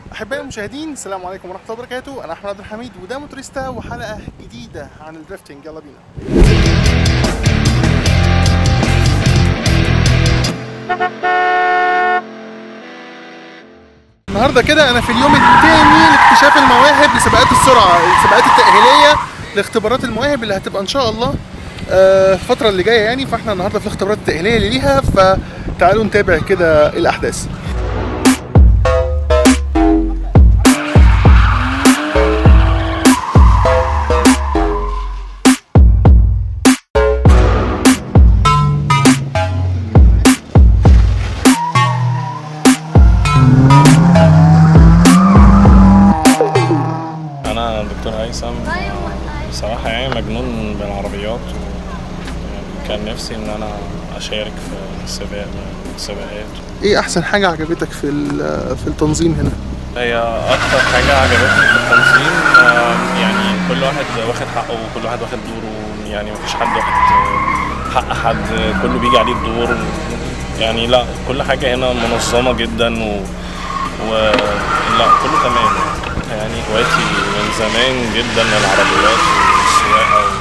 احبائي المشاهدين السلام عليكم ورحمه الله وبركاته انا احمد عبد الحميد وده موتوريستا وحلقه جديده عن الدريفتنج يلا بينا النهارده كده انا في اليوم الثاني لاكتشاف المواهب لسباقات السرعه السباقات التاهيليه لاختبارات المواهب اللي هتبقى ان شاء الله آه، الفتره اللي جايه يعني فاحنا النهارده في الاختبارات التاهيليه اللي ليها فتعالوا نتابع كده الاحداث انا دكتور هيثم بصراحه يعني مجنون بالعربيات و يعني كان نفسي ان انا اشارك في السباق السباقات ايه احسن حاجه عجبتك في ال- في التنظيم هنا هي اكتر حاجه عجبتني في التنظيم آه، يعني كل واحد واخد حقه وكل واحد واخد دوره يعني مفيش حد واخد آه، حق حد كله بيجي عليه الدور يعني لا كل حاجه هنا منظمه جدا و, و... لا كله تمام يعني هوايتي من زمان جدا العربيات والسواقه و...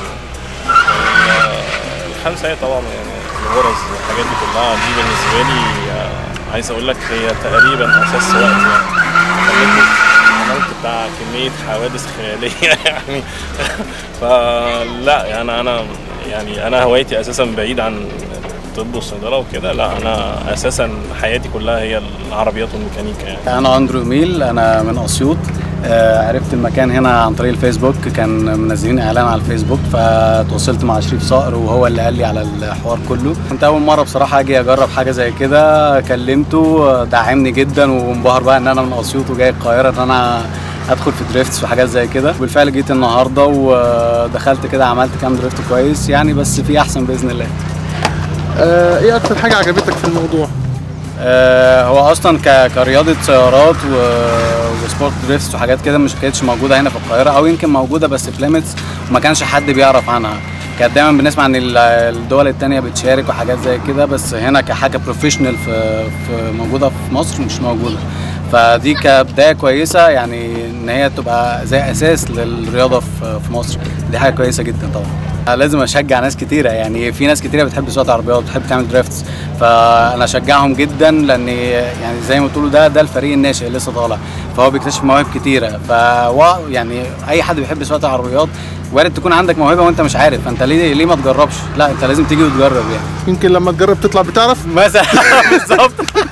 و- الخمسة طبعا يعني الغرز والحاجات دي كلها دي بالنسبة لي آه، عايز أقول لك هي تقريبا أساس وقتي يعني خلتني عملت بتاع كمية حوادث خيالية يعني فلا يعني أنا يعني أنا هوايتي أساسا بعيد عن الطب والصيدلة وكده لا أنا أساسا حياتي كلها هي العربيات والميكانيكا يعني انا اندرو ميل انا من اسيوط آه، عرفت المكان هنا عن طريق الفيسبوك كان منزلين اعلان على الفيسبوك فتواصلت مع شريف صقر وهو اللي قال لي على الحوار كله كنت اول مره بصراحه اجي اجرب حاجه زي كده كلمته آه، دعمني جدا وانبهر بقى ان انا من اسيوط وجاي القاهره ان انا ادخل في دريفتس وحاجات زي كده بالفعل جيت النهارده ودخلت كده عملت كام دريفت كويس يعني بس في احسن باذن الله آه، ايه اكتر حاجه عجبتك في الموضوع آه، هو اصلا ك- كرياضه سيارات و- وسبورت دريفتس وحاجات كده مش كانتش موجوده هنا في القاهره او يمكن موجوده بس في ليميتس وما كانش حد بيعرف عنها كانت دايما بنسمع ان ال- الدول التانية بتشارك وحاجات زي كده بس هنا كحاجه بروفيشنال في, في موجوده في مصر مش موجوده فدي كبدايه كويسه يعني ان هي تبقى زي اساس للرياضه في في مصر دي حاجه كويسه جدا طبعا لازم اشجع ناس كتيره يعني في ناس كتيره بتحب سواقه العربيات بتحب تعمل دريفتس فانا اشجعهم جدا لان يعني زي ما تقولوا ده ده الفريق الناشئ اللي لسه طالع فهو بيكتشف مواهب كتيره ف يعني اي حد بيحب سواقه العربيات وارد تكون عندك موهبه وانت مش عارف فانت ليه ليه ما تجربش لا انت لازم تيجي وتجرب يعني يمكن لما تجرب تطلع بتعرف مثلا بالظبط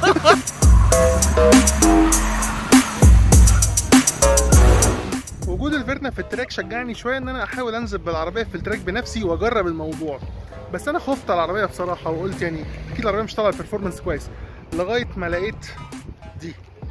وجود الفيرنا في التراك شجعني شويه ان انا احاول انزل بالعربيه في التراك بنفسي واجرب الموضوع بس انا خفت على العربيه بصراحه وقلت يعني اكيد العربيه مش طالعه البرفورمانس كويس لغايه ما لقيت دي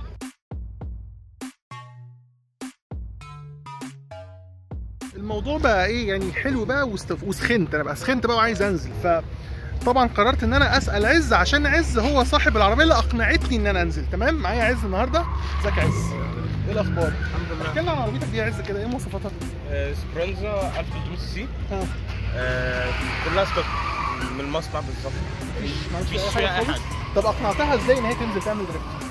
الموضوع بقى ايه يعني حلو بقى واستف... وسخنت انا بقى سخنت بقى وعايز انزل ف طبعا قررت ان انا اسال عز عشان عز هو صاحب العربيه اللي اقنعتني ان انا انزل تمام معايا عز النهارده ازيك يا عز ايه الاخبار الحمد لله احكي لنا عن عربيتك دي يا عز كده ايه مواصفاتها آه، سبرونزا 1300 سي سي اه آه، كلها ستوك من المصنع بالظبط مفيش مفيش أي فيها حاجة اي خالص؟ حاجه طب اقنعتها ازاي ان هي تنزل تعمل دريفت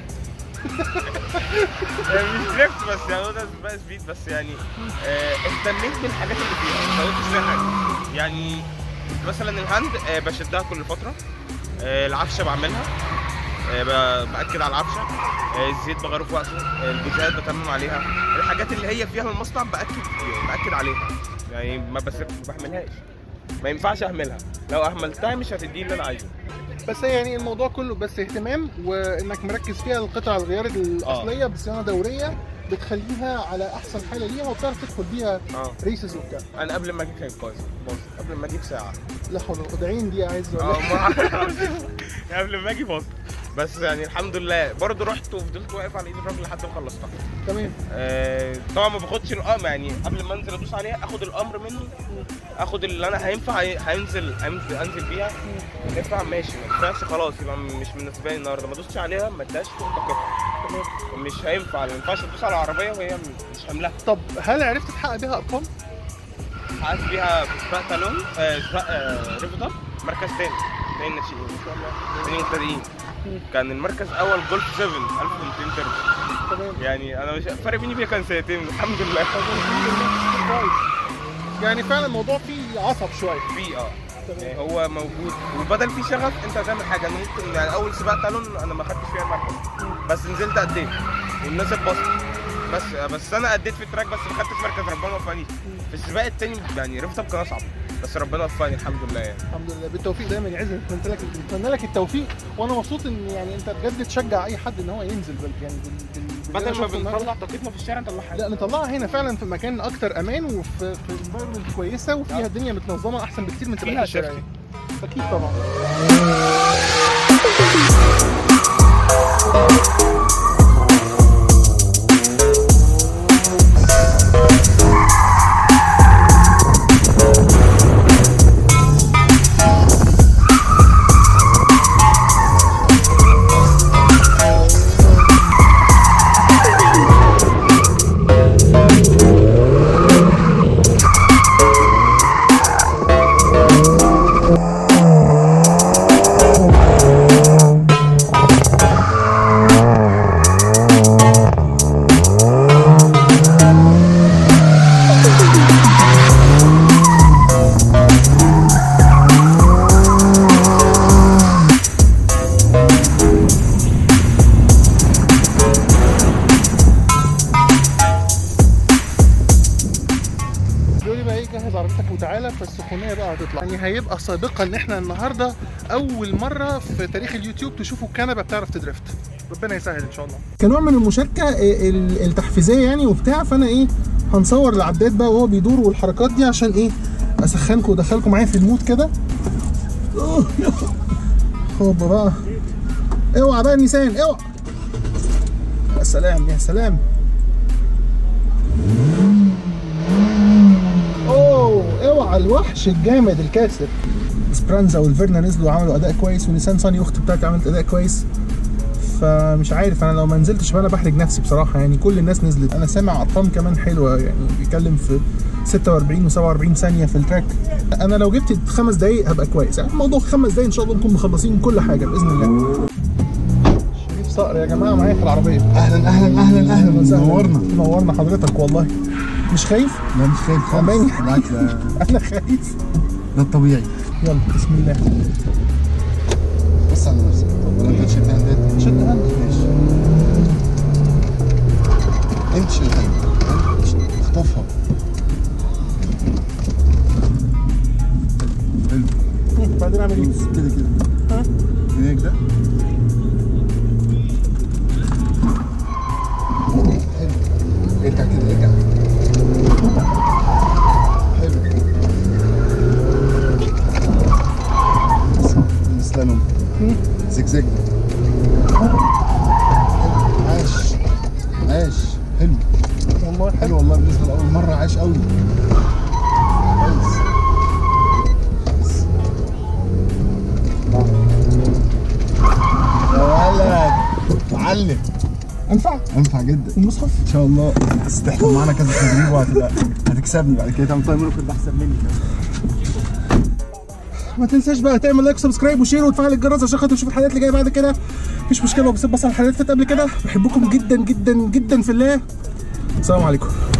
آه، مش دريفت بس يعني هو ده سباق سبيد بس يعني آه، اهتميت بالحاجات اللي فيها ما زودتش فيها حاجه يعني مثلا الهاند آه، بشدها كل فتره آه، العفشه بعملها آه، ب- باكد على العفشه آه، الزيت بغيره في وقته آه، البوجات بتمم عليها الحاجات اللي هي فيها من المصنع باكد باكد عليها يعني ما بس ما بعملهاش ما ينفعش اهملها لو اهملتها مش هتديني اللي انا عايزه بس هي يعني الموضوع كله بس اهتمام وانك مركز فيها القطع الغيار الاصليه بصيانه دوريه بتخليها على احسن حاله ليها وبتعرف تدخل بيها اه ريسز وبتاع انا قبل ما اجي كان كويس باظ قبل ما اجي بساعه لا حول ولا قوه ده عين دي يا عز اه ولا ما قبل ما اجي باظ بس يعني الحمد لله برضه رحت وفضلت واقف على ايد الراجل لحد ما خلصتها تمام آه طبعا ما باخدش الامر يعني قبل ما انزل ادوس عليها اخد الامر منه اخد اللي انا هينفع هينزل هينزل انزل بيها ينفع ماشي ما ينفعش خلاص يبقى مش بالنسبه لي النهارده ما دوستش عليها ما اداش فوق طاقتها مش هينفع ما ينفعش تدوس على العربيه وهي مش حاملها طب هل عرفت تحقق بيها ارقام؟ حققت بيها في سباق تالون آه، سباق آه، ريفوتر مركز تاني تاني ناشئين ان شاء الله تاني مبتدئين كان المركز اول جولف 7 1200 تربو تمام يعني انا مش فرق بيني وبينها كان سنتين الحمد لله كويس يعني فعلا الموضوع فيه عصب شويه في اه يعني هو موجود وبدل في شغف انت هتعمل حاجه انا ممكن يعني اول سباق تالون انا ما خدتش فيها المركز بس نزلت اديت والناس اتبسطت بس بس انا اديت في التراك بس ما خدتش مركز ربنا وفقني في السباق التاني يعني ريفتك كان اصعب بس ربنا وفقني الحمد لله يعني الحمد لله بالتوفيق دايما يا عزت نتمنى لك نتمنى لك التوفيق وانا مبسوط ان يعني انت بجد تشجع اي حد ان هو ينزل بال يعني بال بال باللي أنا بدل ما شفته النهاردة. بنطلع طاقتنا في الشارع نطلعها لا نطلعها هنا فعلا في مكان اكتر امان وفي في انفايرمنت كويسه وفيها الدنيا متنظمه احسن بكتير من سباقات فيها الشارع safety. اكيد طبعا بيقول لي بقى ايه جهز عربيتك وتعالى فالسخونيه بقى هتطلع يعني هيبقى سابقا ان احنا النهارده اول مره في تاريخ اليوتيوب تشوفوا كنبه بتعرف تدريفت ربنا يسهل ان شاء الله كنوع من المشاركه ال- التحفيزيه يعني وبتاع فانا ايه هنصور العداد بقى وهو بيدور والحركات دي عشان ايه اسخنكم وادخلكم معايا في المود كده أوه، هوبا بقى اوعى بقى النيسان اوعى يا سلام يا سلام اوه اوعى الوحش الجامد الكاسر سبرانزا والفيرنا نزلوا وعملوا اداء كويس ونيسان صاني اختي بتاعتي عملت اداء كويس فمش عارف انا لو ما نزلتش فانا بحرج نفسي بصراحه يعني كل الناس نزلت انا سامع ارقام كمان حلوه يعني بيتكلم في 46 و47 ثانيه في التراك انا لو جبت خمس دقايق هبقى كويس يعني الموضوع خمس دقايق ان شاء الله نكون مخلصين كل حاجه باذن الله شريف صقر يا جماعه معايا في العربيه اهلا اهلا اهلا اهلا وسهلا. نورنا نورنا حضرتك والله مش خايف لا مش خايف خالص أماني. بالعكس ده انا خايف ده الطبيعي يلا بسم الله بص على نفسك طب ولا انت تشد هاندات شد هاند ماشي انت شد هاند اخطفها حلو بعدين اعمل ايه؟ كده كده ها؟ هناك ده حلو ارجع كده ارجع حلو السلالوم زجزاج عاش عاش حلو والله حلو حلو والله بالنسبه لاول مره عاش قوي كويس كويس. يا ولد معلم انفع انفع جدا المصحف ان شاء الله هتستحمل معانا كذا تدريب وهتبقى هتكسبني بعد كده تعمل تايمر كنت احسن مني ما تنساش بقى تعمل لايك وسبسكرايب وشير وتفعل الجرس عشان خاطر تشوف الحلقات اللي جايه بعد كده مفيش مشكله وبس بص على الحلقات اللي فاتت قبل كده بحبكم جدا جدا جدا في الله السلام عليكم